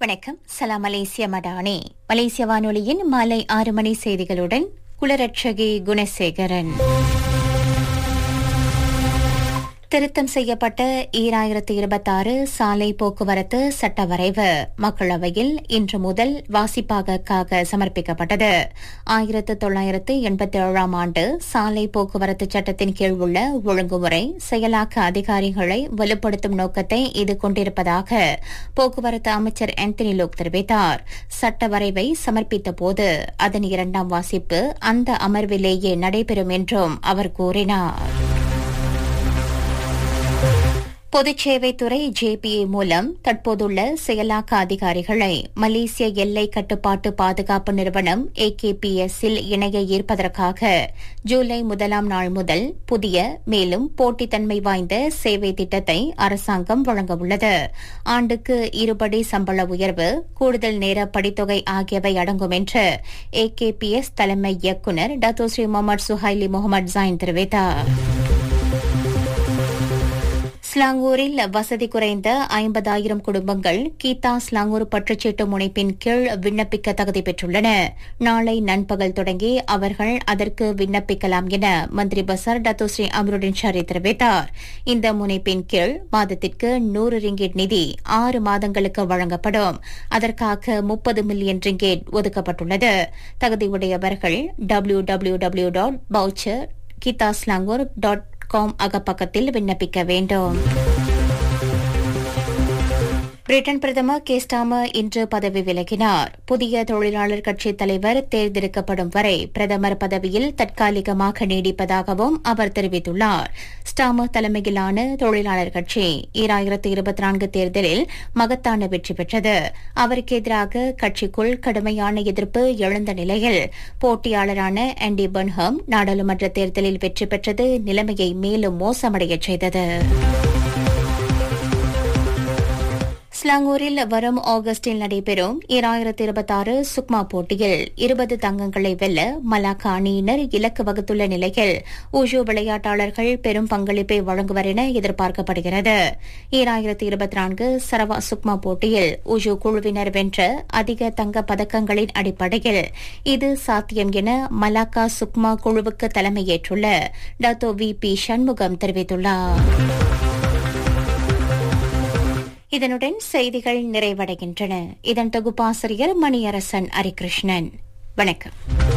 வணக்கம் சலாம் மலேசிய மடானி மலேசிய வானொலியின் மாலை ஆறு மணி செய்திகளுடன் குலரட்சகி குணசேகரன் திருத்தம் செய்யப்பட்ட ஈராயிரத்து இருபத்தாறு சாலை போக்குவரத்து சட்ட வரைவு மக்களவையில் இன்று முதல் வாசிப்பாகக்காக சமர்ப்பிக்கப்பட்டது ஆயிரத்து தொள்ளாயிரத்து எண்பத்தி ஏழாம் ஆண்டு சாலை போக்குவரத்து சட்டத்தின் கீழ் உள்ள ஒழுங்குமுறை செயலாக்க அதிகாரிகளை வலுப்படுத்தும் நோக்கத்தை இது கொண்டிருப்பதாக போக்குவரத்து அமைச்சர் ஆந்தனி லோக் தெரிவித்தார் சட்ட வரைவை சமர்ப்பித்த போது அதன் இரண்டாம் வாசிப்பு அந்த அமர்விலேயே நடைபெறும் என்றும் அவர் கூறினார் பொதுச்சேவைத்துறை ஜேபிஏ மூலம் தற்போதுள்ள செயலாக்க அதிகாரிகளை மலேசிய எல்லை கட்டுப்பாட்டு பாதுகாப்பு நிறுவனம் ஏகேபிஎஸ் இல் இணைய ஈர்ப்பதற்காக ஜூலை முதலாம் நாள் முதல் புதிய மேலும் போட்டித்தன்மை வாய்ந்த சேவை திட்டத்தை அரசாங்கம் வழங்கவுள்ளது ஆண்டுக்கு இருபடி சம்பள உயர்வு கூடுதல் நேர படித்தொகை ஆகியவை அடங்கும் என்று ஏகேபிஎஸ் தலைமை இயக்குநர் டத்தோஸ்ரீ முகமது சுஹைலி முகமது ஜாயின் தெரிவித்தார் ஸ்லாங்கூரில் வசதி குறைந்த ஐம்பதாயிரம் குடும்பங்கள் கீதா ஸ்லாங்கூர் பற்றுச்சீட்டு முனைப்பின் கீழ் விண்ணப்பிக்க தகுதி பெற்றுள்ளன நாளை நண்பகல் தொடங்கி அவர்கள் அதற்கு விண்ணப்பிக்கலாம் என மந்திரி பசார் டத்தோஸ்ரீ அம்ருடின் ஷரி தெரிவித்தார் இந்த முனைப்பின் கீழ் மாதத்திற்கு நூறு ரிங்கெட் நிதி ஆறு மாதங்களுக்கு வழங்கப்படும் அதற்காக முப்பது மில்லியன் ரிங்கெட் ஒதுக்கப்பட்டுள்ளது தகுதியுடையவர்கள் W W W dot voucher Kita Selangor dot com அகப்பக்கத்தில் விண்ணப்பிக்க வேண்டும் பிரிட்டன் பிரதமர் கேஸ்டாமர் இன்று பதவி விலகினார் புதிய தொழிலாளர் கட்சி தலைவர் தேர்ந்தெடுக்கப்படும் வரை பிரதமர் பதவியில் தற்காலிகமாக நீடிப்பதாகவும் அவர் தெரிவித்துள்ளார் ஸ்டாமர் தலைமையிலான தொழிலாளர் கட்சி ஈராயிரத்து இருபத்தி நான்கு தேர்தலில் மகத்தான வெற்றி பெற்றது அவருக்கு எதிராக கட்சிக்குள் கடுமையான எதிர்ப்பு எழுந்த நிலையில் போட்டியாளரான ஆண்டி பன்ஹம் நாடாளுமன்ற தேர்தலில் வெற்றி பெற்றது நிலைமையை மேலும் மோசமடையச் செய்தது ஸ்லாங்கூரில் வரும் ஆகஸ்டில் நடைபெறும் இரண்டாயிரத்தி இருபத்தாறு சுக்மா போட்டியில் இருபது தங்கங்களை வெல்ல மலாக்கா அணியினர் இலக்கு வகுத்துள்ள நிலையில் ஊஷு விளையாட்டாளர்கள் பெரும் பங்களிப்பை வழங்குவர் என எதிர்பார்க்கப்படுகிறது இரண்டாயிரத்தி இருபத்தி நான்கு சரவா சுக்மா போட்டியில் ஊஷு குழுவினர் வென்ற அதிக தங்க பதக்கங்களின் அடிப்படையில் இது சாத்தியம் என மலாக்கா சுக்மா குழுவுக்கு தலைமையேற்றுள்ள டாத்தோ வி பி சண்முகம் தெரிவித்துள்ளார் இதனுடன் செய்திகள் நிறைவடைகின்றன இதன் தொகுப்பாசிரியர் மணியரசன் ஹரிகிருஷ்ணன் வணக்கம்